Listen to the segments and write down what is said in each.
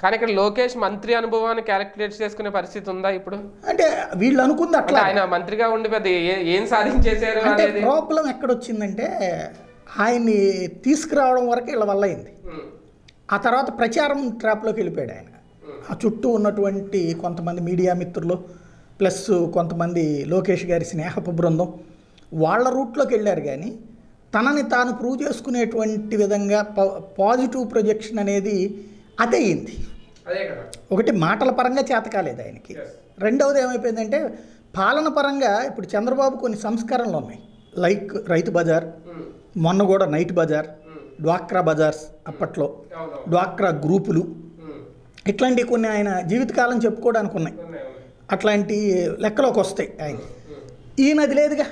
కానీ ఇక్కడ లోకేష్ మంత్రి అనుభవాన్ని క్యాలిక్యులేట్ చేసుకునే పరిస్థితి ఉందా ఇప్పుడు అంటే వీళ్ళు అనుకుంది అంటే అట్లా ఆయన మంత్రిగా ఉండి పెద్ద ఏ- ఏం సాధించేశారు అంటే అనేది ప్రాబ్లం ఎక్కడొచ్చిందంటే ఆయన్ని తీసుకురావడం వరకు వీళ్ళ వల్ల అయింది ఉమ్, ఆ తర్వాత ప్రచారం ట్రాప్లోకి వెళ్ళిపోయాడు ఆయన ఆ చుట్టూ ఉన్నటువంటి కొంతమంది మీడియా మిత్రులు ప్లస్ కొంతమంది లోకేష్ గారి స్నేహపు బృందం వాళ్ళ రూట్లోకి వెళ్ళారు కానీ తనని తాను ప్రూవ్ చేసుకునేటువంటి విధంగా పా- పాజిటివ్ ప్రొజెక్షన్ అనేది అదే అయింది అదే కదా ఒకటి మాటల పరంగా చేత కాలేదు ఆయనకి Yes. రెండవది ఏమైపోయిందంటే పాలన పరంగా ఇప్పుడు చంద్రబాబు కొన్ని సంస్కరణలు ఉన్నాయి లైక్ రైతు బజార్ ఉమ్, మొన్న కూడా నైట్ బజార్ ఉమ్, డ్వాక్రా బజార్స్ అప్పట్లో అవును డ్వాక్రా గ్రూపులు ఉమ్, ఇట్లాంటివి కొన్ని ఆయన జీవితకాలం చెప్పుకోవడానికి ఉన్నాయి ఉన్నాయి, ఉన్నాయి. అట్లాంటి లెక్కలోకి వస్తాయి ఆయన ఉమ్, ఈయన అది లేదుగా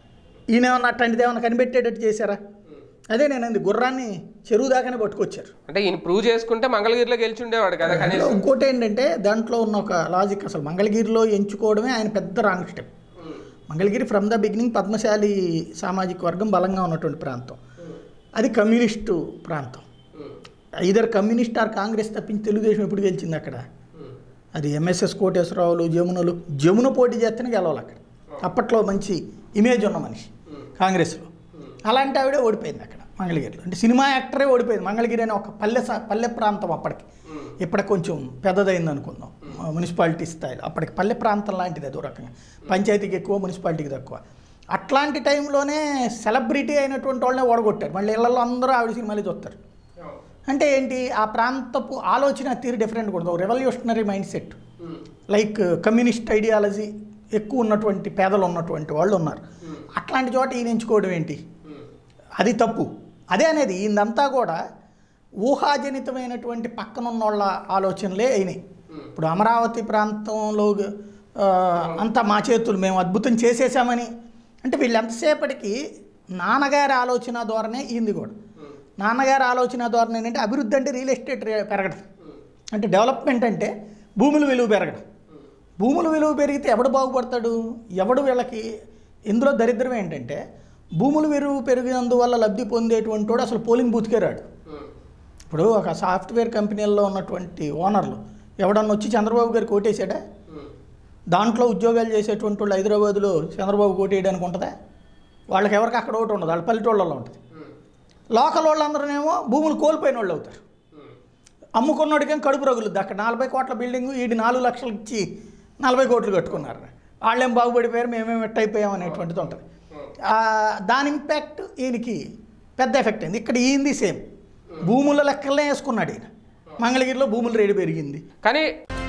ఈయన ఏమన్నా అట్లాంటిది ఏమన్నా కనిపెట్టేటట్టు చేశారా ఉమ్. అదే నేను అంది గుర్రాన్ని చెరువు దాకానే పట్టుకొచ్చారు అంటే ఈయన ప్రూవ్ చేసుకుంటే మంగళగిరిలో గెలిచి ఉండేవాడు కదా కనీసం ఇంకోటి ఏంటంటే దాంట్లో ఉన్న ఒక లాజిక్ అసలు మంగళగిరిలో ఎంచుకోవడమే ఆయన పెద్ద wrong step um, Mangalagiri from the beginning Padmashali సామాజిక వర్గం బలంగా ఉన్నటువంటి ప్రాంతం ఉమ్, అది కమ్యూనిస్టు ప్రాంతం ఉమ్, ఇద్దరు కమ్యూనిస్ట్ ఆర్ కాంగ్రెస్ తప్పించి తెలుగుదేశం ఎప్పుడు గెలిచింది అక్కడ ఉమ్, అది ఎంఎస్ఎస్ కోటేశ్వరరావులు జమునలు జమున పోటీ చేస్తేనే గెలవాలి అక్కడ అప్పట్లో మంచి ఇమేజ్ ఉన్న మనిషి ఉమ్, కాంగ్రెస్లో ఉమ్, అలాంటి ఆవిడే ఓడిపోయింది అక్కడ మంగళగిరిలో అంటే సినిమా యాక్టరే ఓడిపోయింది మంగళగిరి అనే ఒక పల్లె స- పల్లె ప్రాంతం అప్పటికి ఉమ్, ఇప్పటికి కొంచెం పెద్దదైంది అనుకుందాం మున్సిపాలిటీ స్థాయిలో అప్పటికి పల్లె ప్రాంతం లాంటిది అదో రకంగా పంచాయతీకి ఎక్కువ మున్సిపాలిటీకి తక్కువ అట్లాంటి టైంలోనే సెలబ్రిటీ అయినటువంటి వాళ్ళనే ఓడగొట్టారు మళ్ళీ ఇళ్లలో అందరూ ఆవిడ సినిమాలు చూస్తారు అవును. అంటే ఏంటి ఆ ప్రాంతపు ఆలోచన తీరు డిఫరెంట్ కూడా revolutionary mindset um, like communist ideology ఎక్కువ ఉన్నటువంటి పేదలు ఉన్నటువంటి వాళ్ళు ఉన్నారు ఉమ్, అట్లాంటి చోట ఈయన ఎంచుకోవడం ఏంటి ఉమ్, అది తప్పు అదే అనేది ఈయనంతా కూడా ఊహాజనితమైనటువంటి పక్కనున్న వాళ్ళ ఆలోచనలే అయినాయి ఉమ్, ఇప్పుడు అమరావతి ప్రాంతంలో ఆ, అంతా మా చేతులు మేము అద్భుతం చేసేసామని అంటే వీళ్ళు ఎంతసేపటికి నాన్నగారి ఆలోచన ద్వారానే ఈంది కూడా ఉమ్, నాన్నగారి ఆలోచన ద్వారా ఏంటంటే అభివృద్ధి అంటే రియల్ ఎస్టేట్ రే- పెరగడం ఉమ్, అంటే డెవలప్మెంట్ అంటే భూముల విలువ పెరగడం ఉమ్, భూముల విలువ పెరిగితే ఎవడు బాగుపడతాడు ఎవడు వీళ్ళకి ఇందులో దరిద్రం ఏంటంటే భూముల విలువ పెరిగినందువల్ల లబ్ధి పొందేటువంటి వాడు అసలు పోలింగ్ బూత్కే రాడు ఉమ్, ఇప్పుడు ఒక సాఫ్ట్వేర్ కంపెనీల్లో ఉన్నటువంటి ఓనర్లు ఎవడన్నా వచ్చి చంద్రబాబు గారికి ఓటేసాడా ఉమ్, దాంట్లో ఉద్యోగాలు చేసేటువంటి వాళ్ళు హైదరాబాద్లో చంద్రబాబు ఓటేయడానికి ఉంటుందా వాళ్ళకి ఎవరికి అక్కడ ఓటు ఉండదు వాళ్ళ పల్లెటూళ్ళలో ఉంటుంది ఉమ్, లోకల్ వాళ్ళందరూనేమో భూములు కోల్పోయిన వాళ్ళు అవుతారు ఉమ్, అమ్ముకున్నోడికేం కడుపు రగులుద్ది అక్కడ నలభై కోట్ల బిల్డింగ్ ఈడి నాలుగు లక్షలు ఇచ్చి నలభై కోట్లు కట్టుకున్నారు వాళ్ళేం బాగుపడిపోయారు మేమేం ఎట్ అయిపోయాం అనేటువంటిది ఉంటుంది ఉమ్. ఆ, దాని ఇంపాక్ట్ ఈయనకి పెద్ద ఎఫెక్ట్ అయింది ఇక్కడ ఈయంది సేమ్ భూముల లెక్కలనే వేసుకున్నాడు ఈయన మంగళగిరిలో భూముల రేటు పెరిగింది కానీ